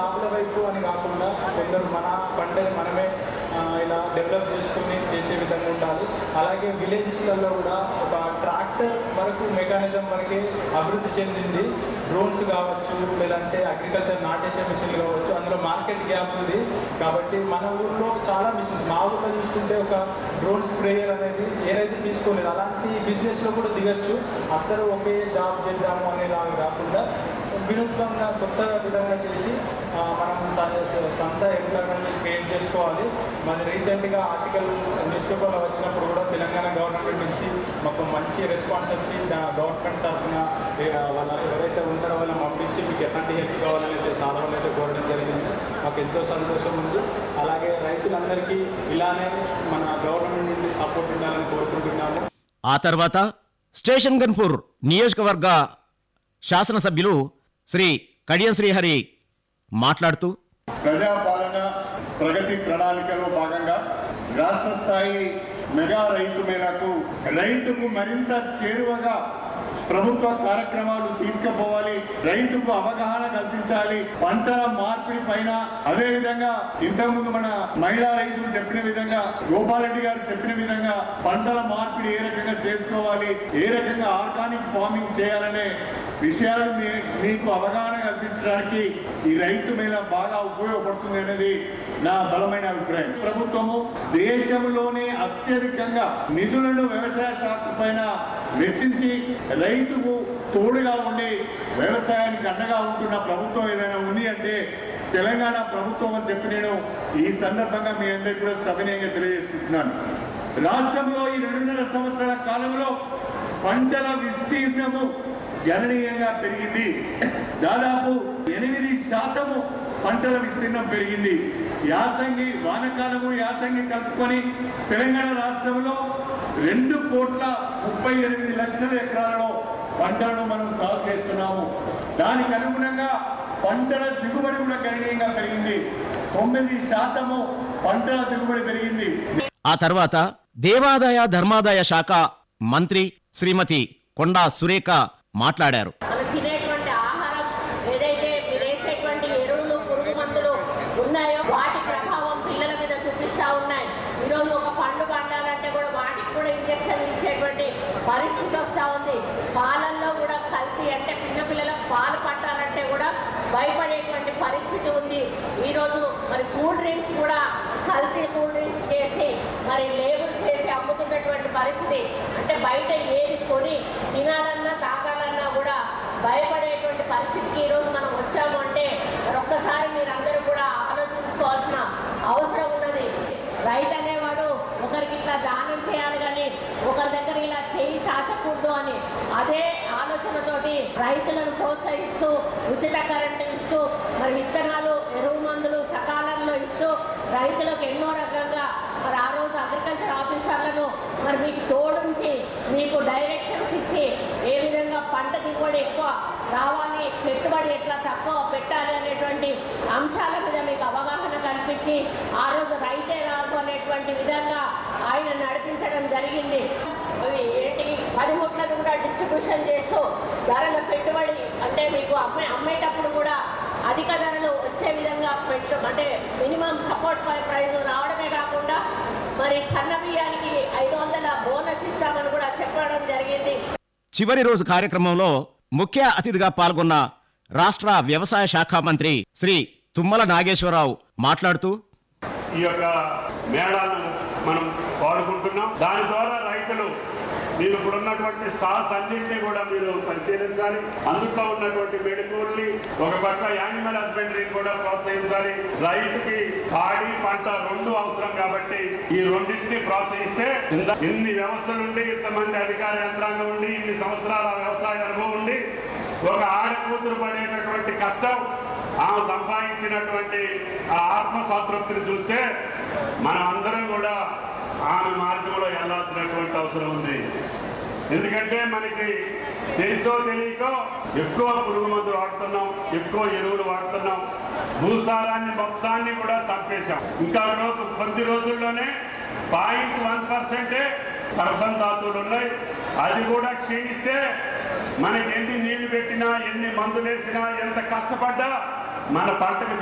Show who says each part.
Speaker 1: జాబుల వైపు అని కాకుండా కొందరు మన పంటని మనమే ఆ, ఇలా డెవలప్ చేసుకుని చేసే విధంగా ఉండాలి అలాగే విలేజెస్లలో కూడా ఒక ట్రాక్టర్ వరకు మెకానిజం వరకే అభివృద్ధి చెందింది డ్రోన్స్ కావచ్చు లేదంటే అగ్రికల్చర్ నాటేసే మిషన్లు కావచ్చు అందులో మార్కెట్ గ్యాప్ ఉంది కాబట్టి మన ఊర్లో చాలా మిషన్స్ మా ఊర్లో చూసుకుంటే ఒక డ్రోన్ స్ప్రేయర్ అనేది ఏదైతే తీసుకోలేదు అలాంటి బిజినెస్లో కూడా దిగచ్చు అందరూ ఒకే జాబ్ చేద్దాము అనేలాగా కాకుండా వినూత్నంగా కొత్త విధంగా చేసి ఆ, మనం స- స- సొంత ఎంప్లాయ్మెంట్ క్రియేట్ చేసుకోవాలి మరి రీసెంట్గా ఆర్టికల్ న్యూస్ పేపర్లో వచ్చినప్పుడు కూడా తెలంగాణ గవర్నమెంట్ నుంచి మాకు మంచి రెస్పాన్స్ వచ్చి దా- గవర్నమెంట్ తరఫున వాళ్ళ ఎవరైతే ఉన్నారో వాళ్ళని పంపించి మీకు ఎలాంటి హెల్ప్ కావాలని అయితే సార్ వాళ్ళు అయితే కోరడం జరిగింది మాకు ఎంతో సంతోషం ఉంది అలాగే రైతులందరికీ ఇలానే మన గవర్నమెంట్ నుండి సపోర్ట్ ఉండాలని కోరుకుంటున్నాము
Speaker 2: ఆ తర్వాత స్టేషన్ గన్పూర్ నియోజకవర్గ శాసనసభ్యులు శ్రీ కడియం శ్రీహరి మాట్లాడుతూ
Speaker 3: ప్రజాపాలన ప్రగతి ప్రణాళికలో భాగంగా రాష్ట్ర స్థాయి మెగా రైతు మేళకు రైతుకు మరింత చేరువగా ప్రభుత్వ కార్యక్రమాలు తీసుకుపోవాలి రైతుకు అవగాహన కల్పించాలి పంటల మార్పిడి పైన అదే విధంగా ఇంతకుముందు మన మహిళా రైతులు చెప్పిన విధంగా గోపాలరెడ్డి గారు చెప్పిన విధంగా పంటల మార్పిడి ఏ రకంగా చేసుకోవాలి ఏ రకంగా ఆర్గానిక్ ఫార్మింగ్ చేయాలనే విషయాలు మీ- మీకు అవగాహన కల్పించడానికి ఈ రైతు మేళ బాగా ఉపయోగపడుతుంది అనేది నా బలమైన అభిప్రాయం ప్రభుత్వము దేశంలోనే అత్యధికంగా నిధులను వ్యవసాయ శాఖ పైన వెచ్చించి రైతుకు తోడుగా ఉండి వ్యవసాయానికి అండగా ఉంటున్న ప్రభుత్వం ఏదైనా ఉంది అంటే తెలంగాణ ప్రభుత్వం అని చెప్పి నేను ఈ సందర్భంగా మీ అందరికీ కూడా సవినయంగా తెలియజేసుకుంటున్నాను రాష్ట్రంలో ఈ రెండున్నర సంవత్సరాల కాలంలో పంటల విస్తీర్ణము గణనీయంగా పెరిగింది దాదాపు ఎనిమిది శాతము పంటల విస్తీర్ణం పెరిగింది యాసంగి వానకాలము యాసంగి కలుపుకొని తెలంగాణ రాష్ట్రంలో రెండు కోట్ల ముప్పై ఎనిమిది లక్షల ఎకరాలలో పంటలను మనం సాగు చేస్తున్నాము దానికి అనుగుణంగా పంటల దిగుబడి కూడా గణనీయంగా పెరిగింది తొమ్మిది శాతము పంటల దిగుబడి పెరిగింది
Speaker 2: ఆ తర్వాత దేవాదాయ ధర్మాదాయ శాఖ మంత్రి శ్రీమతి కొండా సురేఖ మాట్లాడారు
Speaker 4: మనం తినేటువంటి ఆహారం ఏదైతే మీరు వేసేటువంటి ఎరువులు పురుగు మందులు ఉన్నాయో వాటి ప్రభావం పిల్లల మీద చూపిస్తా ఉన్నాయి ఈరోజు ఒక పండు పండాలంటే కూడా వాటికి కూడా ఇంజక్షన్లు ఇచ్చేటువంటి పరిస్థితి వస్తూ ఉంది పాలల్లో కూడా కల్తీ అంటే చిన్నపిల్లలకు పాలు పట్టాలంటే కూడా భయపడేటువంటి పరిస్థితి ఉంది ఈరోజు మరి కూల్ డ్రింక్స్ కూడా కల్తీ కూల్ డ్రింక్స్ చేసి మరి లేబుల్స్ చేసి అమ్ముతున్నటువంటి పరిస్థితి అంటే బయట ఏది కొని తినాలన్నా తాగాలన్నా కూడా భయపడేటువంటి పరిస్థితికి ఈరోజు మనం వచ్చాము అంటే మరి ఒక్కసారి మీరందరూ కూడా ఆలోచించుకోవాల్సిన అవసరం ఉన్నది రైతు అనేవాడు ఒకరికి ఇట్లా దానం చేయాలి కానీ ఒకరి దగ్గర ఇలా చేయి చాచకూడదు అని అదే ఆలోచనతోటి రైతులను ప్రోత్సహిస్తూ ఉచిత కరెంటు ఇస్తూ మరి విత్తనాలు ఎరువు మందులు సకాలంలో ఇస్తూ రైతులకు ఎన్నో రకంగా మరి ఆ రోజు అగ్రికల్చర్ ఆఫీసర్లను మరి మీకు తోడుంచి మీకు డైరెక్షన్స్ ఇచ్చి ఏ విధంగా పంట దిగుబడి ఎక్కువ రావాలి పెట్టుబడి ఎట్లా తక్కువ పెట్టాలి అనేటువంటి అంశాల మీద మీకు అవగాహన కల్పించి ఆ రోజు రైతే రాదు అనేటువంటి విధంగా ఆయన నడిపించడం జరిగింది అవి ఏంటి పనిముట్లను కూడా డిస్ట్రిబ్యూషన్ చేస్తూ ధరల పెట్టుబడి అంటే మీకు అమ్మే అమ్మేటప్పుడు కూడా అధిక ధరలు వచ్చే విధంగా పెట్టు అంటే మినిమం సపోర్ట్ ప్రైస్ రావడమే కాకుండా మరి సన్న బియ్యానికి ఐదు వందల బోనస్ ఇస్తామని కూడా చెప్పడం జరిగింది
Speaker 2: చివరి రోజు కార్యక్రమంలో ముఖ్య అతిథిగా పాల్గొన్న రాష్ట్ర వ్యవసాయ శాఖ మంత్రి శ్రీ తుమ్మల నాగేశ్వరరావు మాట్లాడుతూ
Speaker 5: ఈ యొక్క మేళాలను మనం వాడుకుంటున్నాం దాని ద్వారా రైతులు మీరు ఇప్పుడు ఉన్నటువంటి స్టాల్స్ అన్నింటినీ కూడా మీరు పరిశీలించాలి అందుట్లో ఉన్నటువంటి మెడికల్ని ఒక పక్క యానిమల్ హస్బెండరీని కూడా ప్రోత్సహించాలి రైతుకి పాడి పంట రెండు అవసరం కాబట్టి ఈ రెండింటిని ప్రోత్సహిస్తే ఇంత- ఇన్ని వ్యవస్థలు ఉండి ఇంతమంది అధికార యంత్రాంగం ఉండి ఇన్ని సంవత్సరాల వ్యవసాయ అనుభవం ఉండి ఒక ఆడ కూతురు పడేటటువంటి కష్టం ఆమె సంపాదించినటువంటి ఆ ఆత్మ సంతృప్తిని చూస్తే మనం అందరం కూడా ఆమె మార్గంలో వెళ్ళాల్సినటువంటి అవసరం ఉంది ఎందుకంటే మనకి తెలుసో తెలియకో ఎక్కువ పురుగు మందులు వాడుతున్నాం ఎక్కువ ఎరువులు వాడుతున్నాం భూసారాన్ని మొత్తాన్ని కూడా చంపేశాం ఇంకా రోజు కొద్ది రోజుల్లోనే పాయింట్ వన్ పర్సెంటే కార్బన్ ధాతువులు ఉన్నాయి అది కూడా క్షీణిస్తే మనకి ఎన్ని నీళ్లు పెట్టినా ఎన్ని మందులు వేసినా ఎంత కష్టపడ్డా మన పంటకు